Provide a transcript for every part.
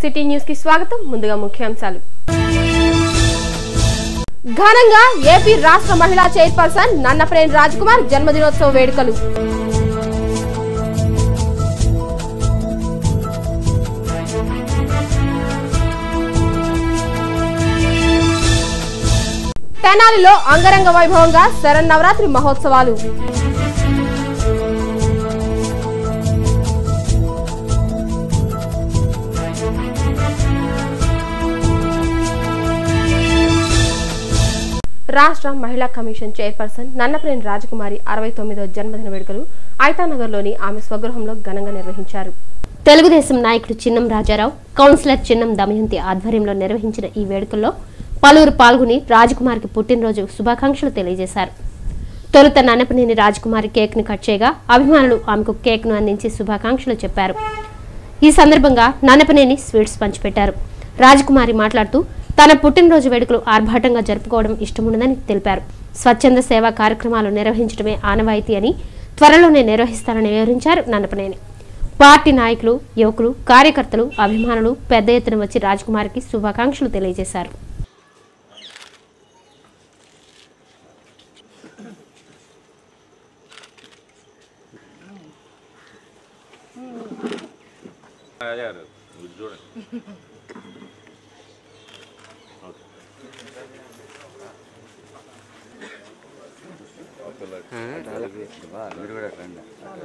City news కి స్వాగతం ముందుగా ముఖ్యాంశాలు ఘనంగా ఏపీ రాష్ట్ర మహిళా చైర్పర్సన్ నన్నప్రేణి రాజ్కుమార్ జన్మదినోత్సవ వేడుకలు తెనాలిలో అంగరంగ వైభవంగా శరన్నవరాత్రి మహోత్సవాలు రాష్ట్ర మహిళా కమిషన్ చైర్పర్సన్ నన్నప్రేణి రాజకుమారి అరవై తొమ్మిదో జన్మదిన వేడుకలు ఐతానగర్లోని ఆమె స్వగృహంలో ఘనంగా నిర్వహించారు తెలుగుదేశం నాయకుడు చిన్నం రాజారావు కౌన్సిలర్ చిన్నం దమయంతి ఆధ్వర్యంలో నిర్వహించిన ఈ వేడుకల్లో పలువురు పాల్గొని రాజకుమారికి పుట్టినరోజు శుభాకాంక్షలు తెలియజేశారు తొలుత నన్నపనేని రాజకుమారి కేక్ ని కట్ చేయగా అభిమానులు ఆమెకు కేక్ ను అందించి శుభాకాంక్షలు చెప్పారు ఈ సందర్భంగా నన్నపనేని స్వీట్స్ పంచిపెట్టారు రాజకుమారి మాట్లాడుతూ తన పుట్టినరోజు వేడుకలు ఆర్భాటంగా జరుపుకోవడం ఇష్టముండదని తెలిపారు స్వచ్ఛంద సేవా కార్యక్రమాలు నిర్వహించడమే ఆనవాయితీ అని త్వరలోనే నిర్వహిస్తానని వివరించారు నన్నపనేని పార్టీ నాయకులు యువకులు కార్యకర్తలు అభిమానులు పెద్ద ఎత్తున వచ్చి రాజకుమారికి శుభాకాంక్షలు తెలియజేశారు అయ్యారు ఇది చూడండి మీరు కూడా రండి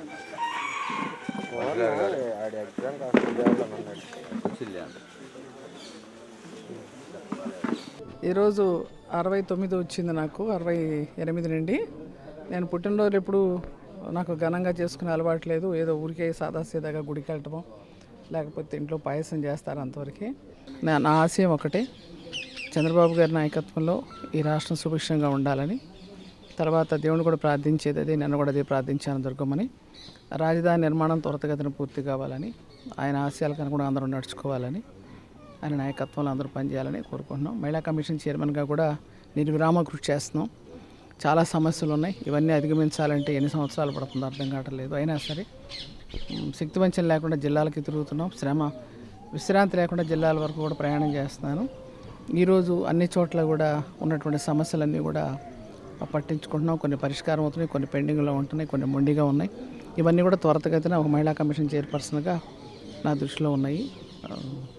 వచ్చింది అంత ఈరోజు అరవై తొమ్మిది వచ్చింది నాకు అరవై ఎనిమిది నుండి నేను పుట్టినరోజు ఎప్పుడు నాకు ఘనంగా చేసుకునే అలవాటు లేదు ఏదో ఊరికే సాదాసీదాగా గుడికి వెళ్ళటం లేకపోతే ఇంట్లో పాయసం చేస్తారు అంతవరకు నా- నా ఆశయం ఒకటే చంద్రబాబు గారి నాయకత్వంలో ఈ రాష్ట్రం సుభిక్షంగా ఉండాలని తర్వాత దేవుని కూడా ప్రార్థించేది అదే నన్ను కూడా అదే ప్రార్థించాను దుర్గమ్మని రాజధాని నిర్మాణం త్వరితగతిన పూర్తి కావాలని ఆయన ఆశయాలకు అనుగుణంగా అందరూ నడుచుకోవాలని ఆయన నాయకత్వంలో అందరూ పనిచేయాలని కోరుకుంటున్నాం మహిళా కమిషన్ చైర్మన్గా కూడా నిర్విరామ కృషి చేస్తున్నాం చాలా సమస్యలు ఉన్నాయి ఇవన్నీ అధిగమించాలంటే ఎన్ని సంవత్సరాలు పడుతుందో అర్థం కావట్లేదు అయినా సరే ఉమ్, శక్తివంచన లేకుండా జిల్లాలకి తిరుగుతున్నాం శ్రమ విశ్రాంతి లేకుండా జిల్లాల వరకు కూడా ప్రయాణం చేస్తున్నాను ఈరోజు అన్ని చోట్ల కూడా ఉన్నటువంటి సమస్యలన్నీ కూడా పట్టించుకుంటున్నాం కొన్ని పరిష్కారం అవుతున్నాయి కొన్ని పెండింగ్లో ఉంటున్నాయి కొన్ని మొండిగా ఉన్నాయి ఇవన్నీ కూడా త్వరితగతిన ఒక మహిళా కమిషన్ చైర్పర్సన్గా నా దృష్టిలో ఉన్నాయి ఆ,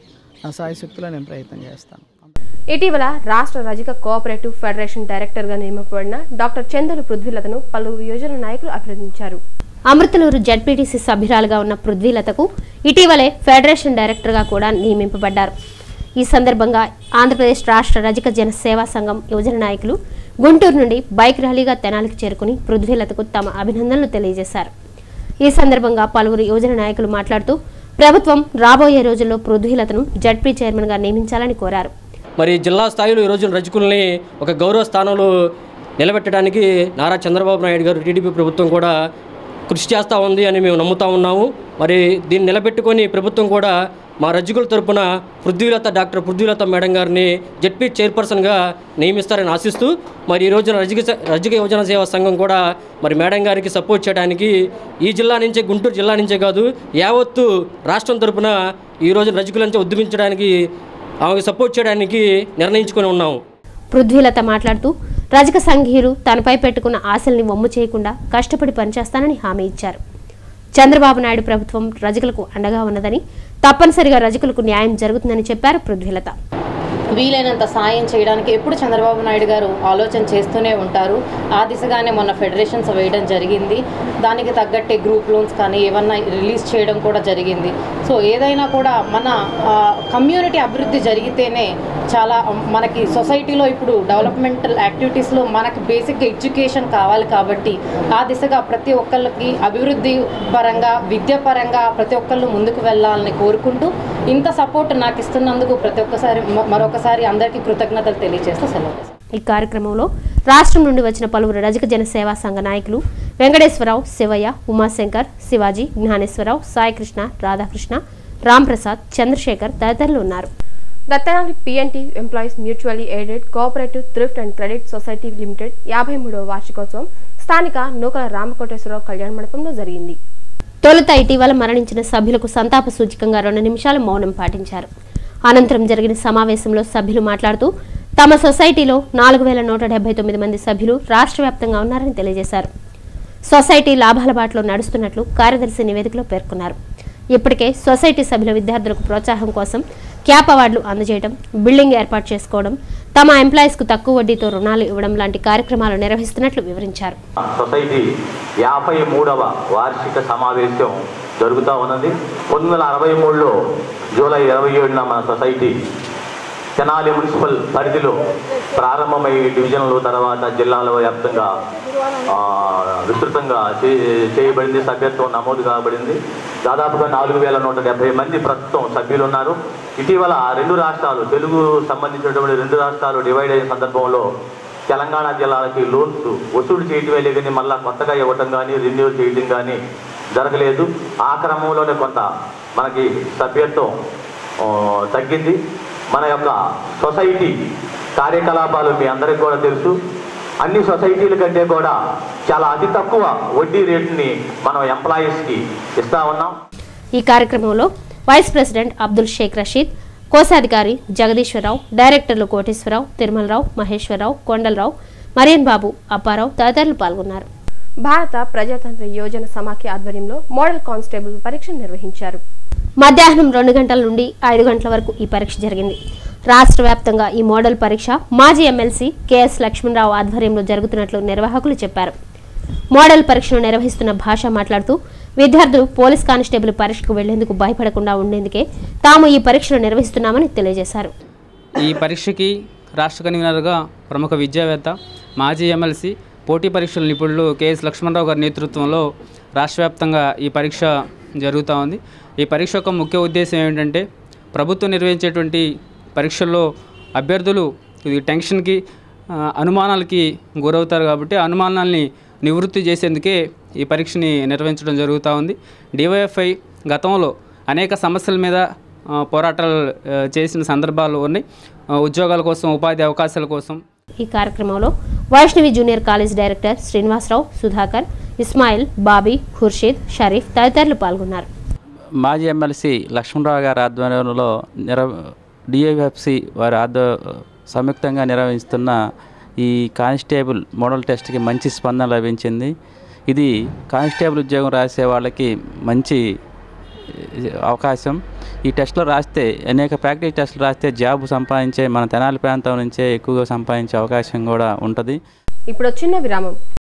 నా సాయశక్తిలో నేను ప్రయత్నం చేస్తాను ఇటీవల రాష్ట్ర రజక కోఆపరేటివ్ ఫెడరేషన్ డైరెక్టర్ గా నియమింపబడిన డాక్టర్ చందలు పృథ్వీలతను పలువురు యువజన నాయకులు అభినందించారు అమృతలూరు జడ్పీటీసీ సభ్యురాలుగా ఉన్న పృథ్వీలతకు ఇటీవలే ఫెడరేషన్ డైరెక్టర్గా కూడా నియమింపబడ్డారు ఈ సందర్భంగా ఆంధ్రప్రదేశ్ రాష్ట్ర రజక జన సేవా సంఘం యువజన నాయకులు గుంటూరు నుండి బైక్ ర్యాలీగా తెనాలికి చేరుకుని పృథ్వీలతకు తమ అభినందనలు తెలియజేశారు ఈ సందర్భంగా పలువురు యువజన నాయకులు మాట్లాడుతూ ప్రభుత్వం రాబోయే రోజుల్లో పృథ్వీలతను జడ్పీ చైర్మన్గా నియమించాలని కోరారు మరి జిల్లా స్థాయిలో ఈ రోజున రజకుల్ని ఒక గౌరవ స్థానంలో నిలబెట్టడానికి నారా చంద్రబాబు నాయుడు గారు టీడీపీ ప్రభుత్వం కూడా కృషి చేస్తూ ఉంది అని మేము నమ్ముతా ఉన్నాము మరి దీన్ని నిలబెట్టుకొని ప్రభుత్వం కూడా మా రజకుల తరపున పృథ్వీలత డాక్టర్ పృథ్వీలత మేడం గారిని జెడ్పీ చైర్పర్సన్గా నియమిస్తారని ఆశిస్తూ మరి ఈ రోజున రజక రజక యువజన సేవా సంఘం కూడా మరి మేడం గారికి సపోర్ట్ చేయడానికి ఈ జిల్లా నుంచే గుంటూరు జిల్లా నుంచే కాదు యావత్తు రాష్ట్రం తరపున ఈ రోజున రజకులంచే ఉద్యమించడానికి ఆమెకు సపోర్ట్ చేయడానికి నిర్ణయించుకొని ఉన్నాము పృథ్వీలత మాట్లాడుతూ రజక సంఘీయులు తనపై పెట్టుకున్న ఆశల్ని వమ్ము చేయకుండా కష్టపడి పనిచేస్తానని హామీ ఇచ్చారు చంద్రబాబు నాయుడు ప్రభుత్వం రజకులకు అండగా ఉన్నదని తప్పనిసరిగా రజకులకు న్యాయం జరుగుతుందని చెప్పారు పృథ్వీలత వీలైనంత సాయం చేయడానికి ఎప్పుడు చంద్రబాబు నాయుడు గారు ఆలోచన చేస్తూనే ఉంటారు ఆ దిశగానే మొన్న ఫెడరేషన్స్ వేయడం జరిగింది దానికి తగ్గట్టే గ్రూప్ లోన్స్ కానీ ఏమన్నా రిలీజ్ చేయడం కూడా జరిగింది సో ఏదైనా కూడా మన కమ్యూనిటీ అభివృద్ధి జరిగితేనే చాలా మనకి సొసైటీలో ఇప్పుడు డెవలప్మెంటల్ యాక్టివిటీస్లో మనకి బేసిక్గా ఎడ్యుకేషన్ కావాలి కాబట్టి ఆ దిశగా ప్రతి ఒక్కళ్ళకి అభివృద్ధి పరంగా విద్య పరంగా ప్రతి ఒక్కళ్ళు ముందుకు వెళ్ళాలని కోరుకుంటూ ఇంత సపోర్ట్ నాకు ఇస్తున్నందుకు ప్రతి ఒక్కసారి మ- మరొకసారి అందరికీ కృతజ్ఞతలు తెలియజేస్తూ సెలవు తీసుకుంటాను. ఈ కార్యక్రమంలో రాష్ట్రం నుండి వచ్చిన పలువురు రజక జన సేవా సంఘ నాయకులు వెంకటేశ్వరరావు శివయ్య ఉమాశంకర్ శివాజీ జ్ఞానేశ్వరరావు సాయికృష్ణ రాధాకృష్ణ రాంప్రసాద్ చంద్రశేఖర్ తదితరులు ఉన్నారు దత్తనాలి PNT employees mutually aided cooperative thrift and credit society limited యాభై మూడవ వార్షికోత్సవం స్థానిక నూకల రామకోటేశ్వరరావు కళ్యాణ మండపంలో జరిగింది తొలుత ఇటీవల మరణించిన సభ్యులకు సంతాప సూచికంగా రెండు నిమిషాలు మౌనం పాటించారు అనంతరం జరిగిన సమావేశంలో సభ్యులు మాట్లాడుతూ తమ సొసైటీలో నాలుగు వేల నూట డెబ్బై తొమ్మిది మంది సభ్యులు రాష్ట్ర వ్యాప్తంగా ఉన్నారని తెలియజేశారు సొసైటీ లాభాల బాటలో నడుస్తున్నట్లు కార్యదర్శి నివేదికలో పేర్కొన్నారు ఇప్పటికే సొసైటీ సభ్యుల విద్యార్థులకు ప్రోత్సాహం కోసం క్యాప్ అవార్డులు అందజేయడం బిల్డింగ్ ఏర్పాటు చేసుకోవడం తమ ఎంప్లాయీస్కు తక్కువ వడ్డీతో రుణాలు ఇవ్వడం లాంటి కార్యక్రమాలు నిర్వహిస్తున్నట్లు వివరించారు సొసైటీ యాభై మూడవ వార్షిక సమావేశం జరుగుతూ ఉన్నది పంతొమ్మిది వందల అరవై మూడులో జూలై ఇరవై ఏడున మన సొసైటీ తెనాలి మున్సిపల్ పరిధిలో ప్రారంభమై డివిజన్లు తర్వాత జిల్లాల వ్యాప్తంగా ఆ, విస్తృతంగా చే- చేయబడింది సభ్యత్వం నమోదు కాబడింది దాదాపుగా నాలుగు వేల నూట డెబ్బై మంది ప్రస్తుతం సభ్యులు ఉన్నారు ఇటీవల రెండు రాష్ట్రాలు తెలుగు సంబంధించినటువంటి రెండు రాష్ట్రాలు డివైడ్ అయిన సందర్భంలో తెలంగాణ జిల్లాలకి లోన్స్ వసూలు చేయటమే లేదని మళ్ళీ కొత్తగా ఇవ్వటం కానీ రెన్యూల్ చేయటం కానీ జరగలేదు ఆ క్రమంలోనే కొంత మనకి సభ్యత్వం ఆ, తగ్గింది మన యొక్క సొసైటీ కార్యకలాపాలు మీ అందరికీ కూడా తెలుసు అన్ని సొసైటీల కంటే కూడా చాలా అతి తక్కువ వడ్డీ రేటుని మనం ఎంప్లాయీస్కి ఇస్తా ఉన్నాం ఈ కార్యక్రమంలో వైస్ ప్రెసిడెంట్ అబ్దుల్ షేక్ రషీద్ కోశాధికారి జగదీశ్వరరావు డైరెక్టర్లు కోటేశ్వరరావు తిరుమలరావు మహేశ్వరరావు కొండలరావు మరియన్ బాబు అప్పారావు తదితరులు పాల్గొన్నారు భారత ప్రజాతంత్ర యోజన సమాఖ్య ఆధ్వర్యంలో మోడల్ కానిస్టేబుల్ పరీక్ష నిర్వహించారు మధ్యాహ్నం రెండు గంటల నుండి ఐదు గంటల వరకు ఈ పరీక్ష జరిగింది రాష్ట్ర వ్యాప్తంగా ఈ మోడల్ పరీక్ష మాజీ ఎమ్మెల్సీ కెఎస్ లక్ష్మణరావు ఆధ్వర్యంలో జరుగుతున్నట్లు నిర్వాహకులు చెప్పారు మోడల్ పరీక్షను నిర్వహిస్తున్న భాష మాట్లాడుతూ విద్యార్థులు పోలీస్ కానిస్టేబుల్ పరీక్షకు వెళ్లేందుకు భయపడకుండా ఉండేందుకే తాము ఈ పరీక్షను నిర్వహిస్తున్నామని తెలియజేశారు ఈ పరీక్షకి రాష్ట్ర కన్వీనర్గా ప్రముఖ విద్యావేత్త మాజీ ఎమ్మెల్సీ పోటీ పరీక్షల నిపుణులు కెఎస్ లక్ష్మణరావు గారి నేతృత్వంలో రాష్ట్ర వ్యాప్తంగా ఈ పరీక్ష జరుగుతూ ఉంది ఈ పరీక్ష యొక్క ముఖ్య ఉద్దేశం ఏమిటంటే ప్రభుత్వం నిర్వహించేటువంటి పరీక్షల్లో అభ్యర్థులు ఇది టెన్షన్కి ఆ, అనుమానాలకి గురవుతారు కాబట్టి ఆ అనుమానాల్ని నివృత్తి చేసేందుకే ఈ పరీక్షని నిర్వహించడం జరుగుతూ ఉంది డివైఎఫ్ఐ గతంలో అనేక సమస్యల మీద ఆ, పోరాటాలు ఆ, చేసిన సందర్భాలు ఉన్నాయి ఆ, ఉద్యోగాల కోసం ఉపాధి అవకాశాల కోసం ఈ కార్యక్రమంలో Vaishnavi junior college director Srinivasarao Sudhakar Ismail Bobby Khurshid Sharif తదితరులు పాల్గొన్నారు మాజీ ఎమ్మెల్సీ లక్ష్మణరావు గారి ఆధ్వర్యంలో నిర డిఐఎఫ్సి వారి ఆధ్వ సంయుక్తంగా నిర్వహిస్తున్న ఈ కానిస్టేబుల్ మోడల్ టెస్ట్కి మంచి స్పందన లభించింది ఇది కానిస్టేబుల్ ఉద్యోగం రాసే వాళ్ళకి మంచి ఏ, అవకాశం ఈ టెస్ట్లో రాస్తే అనేక ప్రాక్టీస్ టెస్టులు రాస్తే జాబ్ సంపాదించే మన తెనాలి ప్రాంతం నుంచే ఎక్కువగా సంపాదించే అవకాశం కూడా ఉంటుంది ఇప్పుడు చిన్న విరామం